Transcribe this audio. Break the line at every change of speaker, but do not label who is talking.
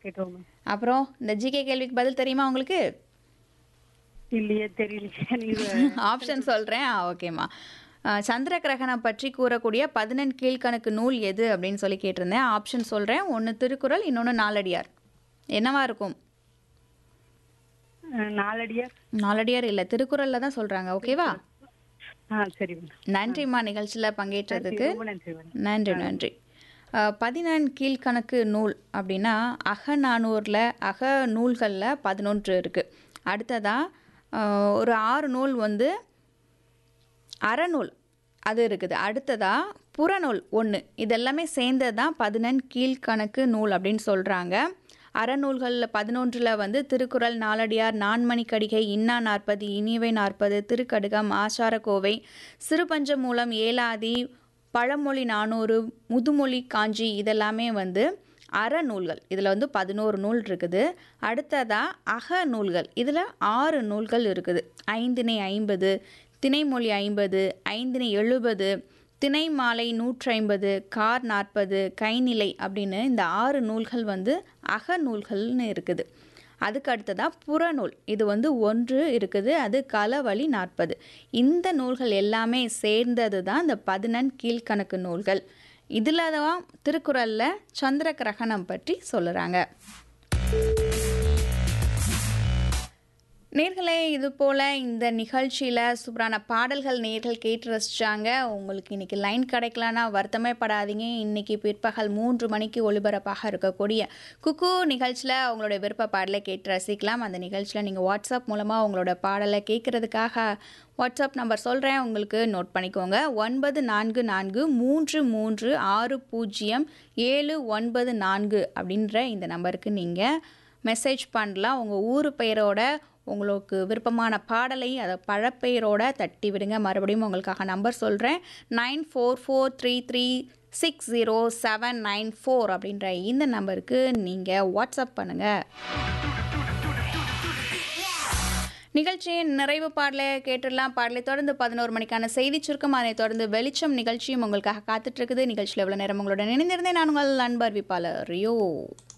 கேட்டோம் மேம்
அப்புறம் இந்த ஜிகே கேள்விக்கு பதில் தெரியுமா உங்களுக்கு
இல்லையே தெரியலையே நீங்க
ஆப்ஷன் சொல்கிறேன் ஓகேம்மா அஹ், சந்திர கிரகணம் பற்றி கூறக்கூடிய பதினெண் கீழ்கணக்கு நூல் எது அப்படின்னு சொல்லி கேட்டிருந்தேன் ஆப்ஷன் சொல்கிறேன் ஒன்று திருக்குறள் இன்னொன்று நாலடியார் என்னவா இருக்கும்
அஹ், நாலடியா
நாலடியார் இல்லை திருக்குறளில் தான் சொல்கிறாங்க ஓகேவா
ஆ சரி மேடம்
நன்றிம்மா நிகழ்ச்சியில் பங்கேற்றதுக்கு
ரொம்ப நன்றி மேடம்
நன்றி நன்றி அஹ், பதினெண் கீழ்கணக்கு நூல் அப்படின்னா அகநானூரில் அக நூல்களில் பதினொன்று இருக்குது அடுத்ததாக ஒரு ஆறு நூல் வந்து அறநூல் அது இருக்குது அடுத்ததாக புறநூல் ஒன்று இதெல்லாமே சேர்ந்தது தான் பதினெண் கீழ்கணக்கு நூல் அப்படின்னு சொல்கிறாங்க அறநூல்களில் பதினொன்றில் வந்து திருக்குறள் நாலடியார் நான்மணிக்கடிகை இன்னா நாற்பது இனியவை நாற்பது திருக்கடுகம் ஆசாரக்கோவை சிறுபஞ்ச மூலம் ஏலாதி பழமொழி நானூறு முதுமொழி காஞ்சி இதெல்லாமே வந்து அறநூல்கள் இதில் வந்து பதினோரு நூல் இருக்குது அடுத்ததாக அக நூல்கள் இதில் ஆறு நூல்கள் இருக்குது ஐந்தினை ஐம்பது திணைமொழி ஐம்பது ஐந்தினை எழுபது திணை மாலை நூற்றி ஐம்பது கார் நாற்பது கைநிலை அப்படின்னு இந்த ஆறு நூல்கள் வந்து அக நூல்கள்னு இருக்குது அதுக்கு அடுத்ததாக புறநூல் இது வந்து ஒன்று இருக்குது அது களவழி நாற்பது இந்த நூல்கள் எல்லாமே சேர்ந்தது தான் இந்த பதினெண் கீழ்கணக்கு நூல்கள் இதில் தான் திருக்குறளில் சந்திர கிரகணம் பற்றி சொல்லுறாங்க நேர்களே இது போல் இந்த நிகழ்ச்சியில் சூப்பரான பாடல்கள் நேர்கள் கேட்டு ரசித்தாங்க உங்களுக்கு இன்றைக்கி லைன் கிடைக்கலனா வருத்தமே படாதீங்க இன்றைக்கி பிற்பகல் மூன்று மணிக்கு ஒளிபரப்பாக இருக்கக்கூடிய குக்கு நிகழ்ச்சியில் உங்களுடைய விருப்ப பாடலை கேட்டு ரசிக்கலாம் அந்த நிகழ்ச்சியில் நீங்கள் வாட்ஸ்அப் மூலமாக உங்களோட பாடலை கேட்குறதுக்காக வாட்ஸ்அப் நம்பர் சொல்கிறேன் உங்களுக்கு நோட் பண்ணிக்கோங்க ஒன்பது நான்கு நான்கு மூன்று மூன்று ஆறு பூஜ்ஜியம் ஏழு ஒன்பது நான்கு அப்படின்ற இந்த நம்பருக்கு நீங்கள் மெசேஜ் பண்ணலாம் உங்கள் ஊர் பெயரோட உங்களுக்கு விருப்பமான பாடலை அதை பழப்பெயரோட தட்டி விடுங்க மறுபடியும் உங்களுக்காக நம்பர் சொல்கிறேன் nine four four three three six zero seven nine four அப்படின்ற இந்த நம்பருக்கு நீங்கள் வாட்ஸ்அப் பண்ணுங்கள் நிகழ்ச்சியின் நிறைவு பாடலை கேட்டுடலாம் பாடலை தொடர்ந்து பதினோரு மணிக்கான செய்தி சுருக்கம் அதனைத் தொடர்ந்து வெளிச்சம் நிகழ்ச்சியும் உங்களுக்காக காத்துட்டு இருக்குது நிகழ்ச்சியில் எவ்வளோ நேரம் உங்களோட நினைந்திருந்தேன் நான் உங்கள் அன்பர் விப்பாளர் ரியோ